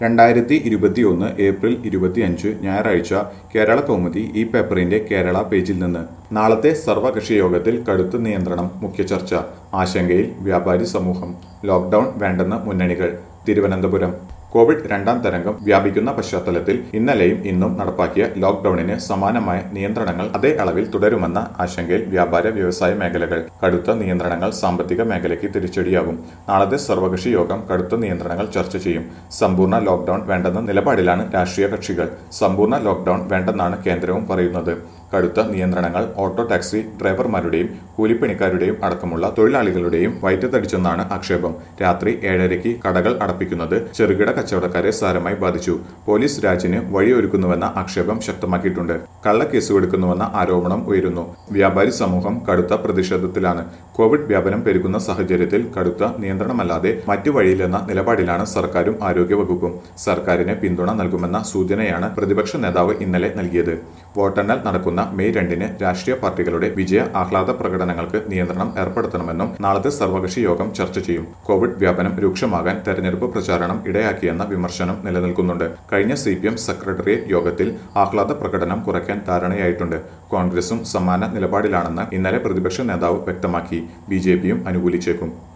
രണ്ടായിരത്തി ഇരുപത്തിയൊന്ന് ഏപ്രിൽ ഇരുപത്തിയഞ്ച് ഞായറാഴ്ച കേരള കൗമുദി ഈ പേപ്പറിന്റെ കേരള പേജിൽ നിന്ന് നാളത്തെ സർവകക്ഷി യോഗത്തിൽ കടുത്ത നിയന്ത്രണം മുഖ്യ ചർച്ച ആശങ്കയിൽ വ്യാപാരി സമൂഹം ലോക്ഡൌൺ വേണ്ടെന്ന് മുന്നണികൾ തിരുവനന്തപുരം കോവിഡ് രണ്ടാം തരംഗം വ്യാപിക്കുന്ന പശ്ചാത്തലത്തിൽ ഇന്നലെയും ഇന്നും നടപ്പാക്കിയ ലോക്ഡൌണിന് സമാനമായ നിയന്ത്രണങ്ങൾ അതേ അളവിൽ തുടരുമെന്ന ആശങ്കയിൽ വ്യാപാര വ്യവസായ മേഖലകൾ കടുത്ത നിയന്ത്രണങ്ങൾ സാമ്പത്തിക മേഖലയ്ക്ക് തിരിച്ചടിയാകും നാളത്തെ സർവകക്ഷി യോഗം കടുത്ത നിയന്ത്രണങ്ങൾ ചർച്ച ചെയ്യും സമ്പൂർണ്ണ ലോക്ഡൌൺ വേണ്ടെന്ന നിലപാടിലാണ് രാഷ്ട്രീയ കക്ഷികൾ സമ്പൂർണ്ണ ലോക്ഡൌൺ വേണ്ടെന്നാണ് കേന്ദ്രവും പറയുന്നത് കടുത്ത നിയന്ത്രണങ്ങൾ ഓട്ടോ ടാക്സി ഡ്രൈവർമാരുടെയും കൂലിപ്പണിക്കാരുടെയും അടക്കമുള്ള തൊഴിലാളികളുടെയും വയറ്റത്തടിച്ചെന്നാണ് ആക്ഷേപം രാത്രി ഏഴരയ്ക്ക് കടകൾ അടപ്പിക്കുന്നത് ചെറുകിട കച്ചവടക്കാരെ സാരമായി ബാധിച്ചു പോലീസ് രാജിന് വഴിയൊരുക്കുന്നുവെന്ന ആക്ഷേപം ശക്തമാക്കിയിട്ടുണ്ട് കള്ളക്കേസുകൊടുക്കുന്നുവെന്ന ആരോപണം ഉയരുന്നു വ്യാപാരി സമൂഹം കടുത്ത പ്രതിഷേധത്തിലാണ് കോവിഡ് വ്യാപനം പെരുകുന്ന സാഹചര്യത്തിൽ കടുത്ത നിയന്ത്രണമല്ലാതെ മറ്റു വഴിയില്ലെന്ന നിലപാടിലാണ് സർക്കാരും ആരോഗ്യവകുപ്പും സർക്കാരിന് പിന്തുണ നൽകുമെന്ന സൂചനയാണ് പ്രതിപക്ഷ നേതാവ് ഇന്നലെ നൽകിയത് വോട്ടെണ്ണൽ നടക്കുന്ന മെയ് രണ്ടിന് രാഷ്ട്രീയ പാർട്ടികളുടെ വിജയ ആഹ്ലാദ പ്രകടനങ്ങൾക്ക് നിയന്ത്രണം ഏർപ്പെടുത്തണമെന്നും നാളത്തെ സർവകക്ഷി യോഗം ചർച്ച ചെയ്യും കോവിഡ് വ്യാപനം രൂക്ഷമാകാൻ തെരഞ്ഞെടുപ്പ് പ്രചാരണം ഇടയാക്കിയെന്ന വിമർശനം നിലനിൽക്കുന്നുണ്ട് കഴിഞ്ഞ സി പി എം സെക്രട്ടേറിയറ്റ് യോഗത്തിൽ ആഹ്ലാദ പ്രകടനം കുറയ്ക്കാൻ ധാരണയായിട്ടുണ്ട് കോൺഗ്രസും സമാന നിലപാടിലാണെന്ന് ഇന്നലെ പ്രതിപക്ഷ നേതാവ് വ്യക്തമാക്കി ബി ജെ പിയും അനുകൂലിച്ചേക്കും